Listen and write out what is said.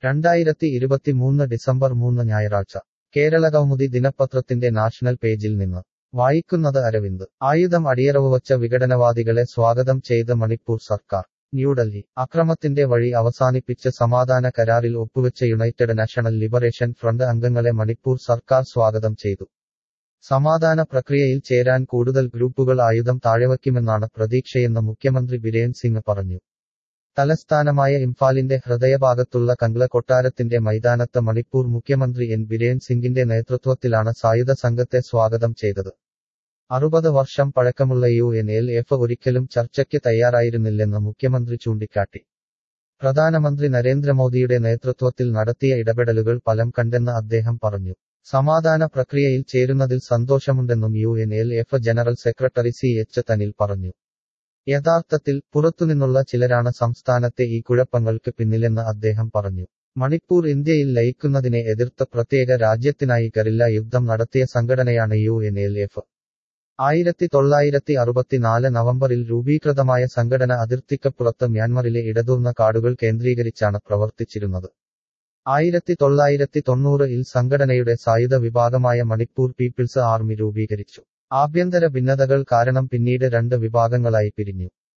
രണ്ടായിരത്തി ഇരുപത്തിമൂന്ന് ഡിസംബർ മൂന്ന് ഞായറാഴ്ച കേരളകൗമുദി ദിനപത്രത്തിന്റെ നാഷണൽ പേജിൽ നിന്ന് വായിക്കുന്നത് അരവിന്ദ് ആയുധം അടിയറവ് വച്ച വിഘടനവാദികളെ സ്വാഗതം ചെയ്ത് മണിപ്പൂർ സർക്കാർ ന്യൂഡൽഹി അക്രമത്തിന്റെ വഴി അവസാനിപ്പിച്ച് സമാധാന കരാറിൽ ഒപ്പുവെച്ച യുണൈറ്റഡ് നാഷണൽ ലിബറേഷൻ ഫ്രണ്ട് അംഗങ്ങളെ മണിപ്പൂർ സർക്കാർ സ്വാഗതം ചെയ്തു സമാധാന പ്രക്രിയയിൽ ചേരാൻ കൂടുതൽ ഗ്രൂപ്പുകൾ ആയുധം താഴെവയ്ക്കുമെന്നാണ് പ്രതീക്ഷയെന്ന് മുഖ്യമന്ത്രി ബിരേൻ സിംഗ് പറഞ്ഞു തലസ്ഥാനമായ ഇംഫാലിന്റെ ഹൃദയഭാഗത്തുള്ള കംഗ്ല കൊട്ടാരത്തിന്റെ മൈതാനത്ത് മണിപ്പൂർ മുഖ്യമന്ത്രി എൻ ബിരേൻ സിംഗിന്റെ നേതൃത്വത്തിലാണ് സായുധ സംഘത്തെ സ്വാഗതം ചെയ്തത് അറുപത് വർഷം പഴക്കമുള്ള യു എൻ എൽ എഫ് ഒരിക്കലും ചർച്ചയ്ക്ക് തയ്യാറായിരുന്നില്ലെന്ന് മുഖ്യമന്ത്രി ചൂണ്ടിക്കാട്ടി പ്രധാനമന്ത്രി നരേന്ദ്രമോദിയുടെ നേതൃത്വത്തിൽ നടത്തിയ ഇടപെടലുകൾ ഫലം കണ്ടെന്ന് അദ്ദേഹം പറഞ്ഞു സമാധാന പ്രക്രിയയിൽ ചേരുന്നതിൽ സന്തോഷമുണ്ടെന്നും U N L F general secretary C H Thanil പറഞ്ഞു യഥാർത്ഥത്തിൽ പുറത്തുനിന്നുള്ള ചിലരാണ് സംസ്ഥാനത്തെ ഈ കുഴപ്പങ്ങൾക്ക് പിന്നിലെന്ന് അദ്ദേഹം പറഞ്ഞു മണിപ്പൂർ ഇന്ത്യയിൽ ലയിക്കുന്നതിനെ എതിർത്ത് പ്രത്യേക രാജ്യത്തിനായി ഗറില്ല യുദ്ധം നടത്തിയ സംഘടനയാണ് യു എൻ എൽ എഫ് ആയിരത്തി തൊള്ളായിരത്തി അറുപത്തിനാല് നവംബറിൽ രൂപീകൃതമായ സംഘടന അതിർത്തിക്കപ്പുറത്ത് മ്യാൻമറിലെ ഇടതൂർന്ന കാടുകൾ കേന്ദ്രീകരിച്ചാണ് പ്രവർത്തിച്ചിരുന്നത് ആയിരത്തി തൊള്ളായിരത്തി തൊണ്ണൂറിൽ സംഘടനയുടെ സായുധ വിഭാഗമായ മണിപ്പൂർ പീപ്പിൾസ് ആർമി രൂപീകരിച്ചു ആഭ്യന്തര ഭിന്നതകൾ കാരണം പിന്നീട് രണ്ട് വിഭാഗങ്ങളായി പിരിഞ്ഞു